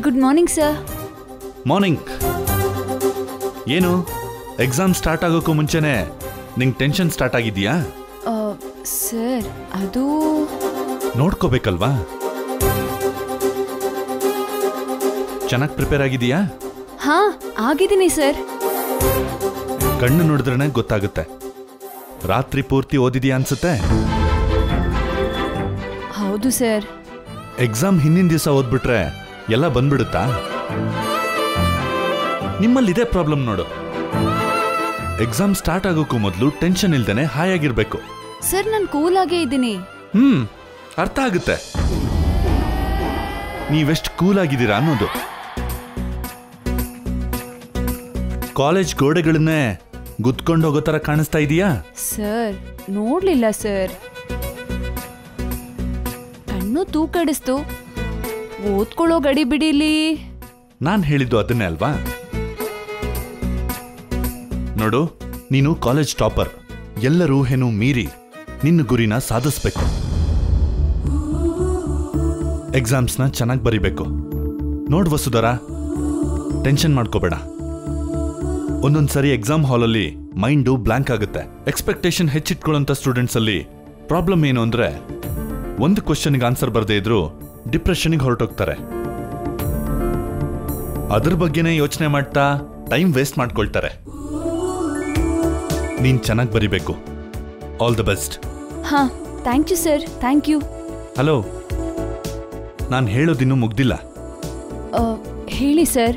good morning sir morning ಏನು exam start ಆಗೋಕ್ಕೂ ಮುಂಚೆನೆ ನಿಂಗೆ ಟೆನ್ಷನ್ ಸ್ಟಾರ್ಟ್ ಆಗಿದೆಯಾ ಸರ್ ಅದು ನೋಡ್ಕೋಬೇಕಲ್ವಾ ಚೆನ್ನಾಗಿ ಪ್ರಿಪೇರ್ ಆಗಿದೆಯಾ ಹಾ ಆಗಿದ್ದೀನಿ ಸರ್ ಕಣ್ಣು ನೋಡಿದ್ರೇ ಗೊತ್ತಾಗುತ್ತೆ ರಾತ್ರಿ ಪೂರ್ತಿ ಓದಿದ್ಯಾ ಅನ್ಸುತ್ತೆ ಹೌದು ಸರ್ ಎಕ್ಸಾಮ್ ಹಿಂದಿನ ದಿವಸ ಓದ್ಬಿಟ್ರೆ ಎಲ್ಲ ಬಂದ್ಬಿಡುತ್ತಾ ನಿಮ್ಮಲ್ಲಿ ಇದೇ ಪ್ರಾಬ್ಲಮ್ ನೋಡು ಎಕ್ಸಾಮ್ ಸ್ಟಾರ್ಟ್ ಆಗೋಕ್ಕೂ ಮೊದಲು ಟೆನ್ಷನ್ ಇಲ್ದೇನೆ ಹಾಯಾಗಿರ್ಬೇಕು ಸರ್ ನಾನು ಕೂಲಾಗೇ ಇದ್ದೀನಿ ಹ್ಮ್ ಅರ್ಥ ಆಗುತ್ತೆ ನೀವೆಷ್ಟು ಕೂಲ್ ಆಗಿದ್ದೀರಾ ಅನ್ನೋದು ಕಾಲೇಜ್ ಗೋಡೆಗಳನ್ನೇ ಗುದ್ಕೊಂಡು ಹೋಗೋ ಥರ ಕಾಣಿಸ್ತಾ ಇದೀಯಾ ಸರ್ ನೋಡ್ಲಿಲ್ಲ ಸರ್ ಕಣ್ಣು ತೂಕಡಿಸ್ತು ಓದ್ಕೊಳ್ಳೋ ಗಡಿ ಬಿಡಿಲಿ ನಾನು ಹೇಳಿದ್ದು ಅದನ್ನೇ ಅಲ್ವಾ ನೋಡು ನೀನು ಕಾಲೇಜ್ ಟಾಪರ್ ಎಲ್ಲರೂ ಊಹೆನೂ ಮೀರಿ ನಿನ್ನ ಗುರಿನ ಸಾಧಿಸ್ಬೇಕು ಎಕ್ಸಾಮ್ಸ್ನ ಚೆನ್ನಾಗಿ ಬರಿಬೇಕು ನೋಡ್ ವಸುಧರ ಟೆನ್ಷನ್ ಮಾಡ್ಕೋಬೇಡ ಒಂದೊಂದ್ಸರಿ ಎಕ್ಸಾಮ್ ಹಾಲಲ್ಲಿ ಮೈಂಡು ಬ್ಲಾಂಕ್ ಆಗುತ್ತೆ ಎಕ್ಸ್ಪೆಕ್ಟೇಷನ್ ಹೆಚ್ಚಿಟ್ಕೊಳ್ಳೋಂಥ ಸ್ಟೂಡೆಂಟ್ಸ್ ಅಲ್ಲಿ ಪ್ರಾಬ್ಲಮ್ ಏನು ಅಂದ್ರೆ ಒಂದು ಕ್ವಶನ್ಗೆ ಆನ್ಸರ್ ಬರದೇ ಇದ್ರು ಡಿಪ್ರೆಷನ್ಗೆ ಹೊರಟೋಗ್ತಾರೆ ಅದ್ರ ಬಗ್ಗೆನೇ ಯೋಚನೆ ಮಾಡ್ತಾ ಟೈಮ್ ವೇಸ್ಟ್ ಮಾಡ್ಕೊಳ್ತಾರೆ ನೀನ್ ಚೆನ್ನಾಗಿ ಬರಿಬೇಕು ಆಲ್ ದ ಬೆಸ್ಟ್ ಹಾ thank you sir thank you hello ನಾನು ಹೇಳೋದಿನ್ನೂ ಮುಗ್ದಿಲ್ಲ ಹೇಳಿ ಸರ್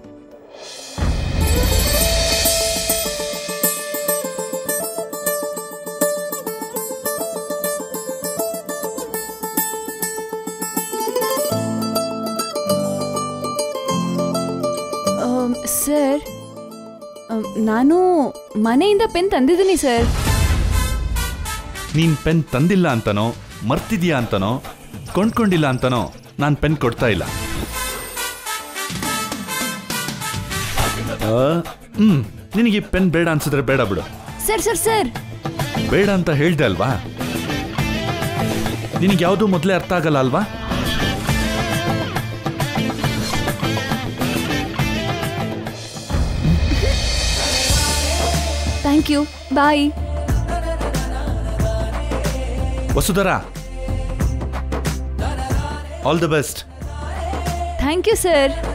ಸರ್ ನಾನು ಮನೆಯಿಂದ ಪೆನ್ ತಂದಿದ್ದೀನಿ ಸರ್ ನೀನ್ ಪೆನ್ ತಂದಿಲ್ಲ ಅಂತನೋ ಮರ್ತಿದ್ಯಾ ಅಂತನೋ ಕೊಂಡ್ಕೊಂಡಿಲ್ಲ ಅಂತನೋ ನಾನು ಪೆನ್ ಕೊಡ್ತಾ ಇಲ್ಲ ಆ, ಹ್ಮ್ ನಿನಗೆ ಈ ಪೆನ್ ಬೇಡ ಅನ್ಸಿದ್ರೆ ಬೇಡ ಬಿಡು ಸರ್ ಸರ್ ಸರ್ ಬೇಡ ಅಂತ ಹೇಳ್ದೆ ಅಲ್ವಾ ನಿನಗೆ ಯಾವುದು ಮೊದಲೇ ಅರ್ಥ ಆಗಲ್ಲ ಅಲ್ವಾ thank you bye Vasudhara all the best thank you sir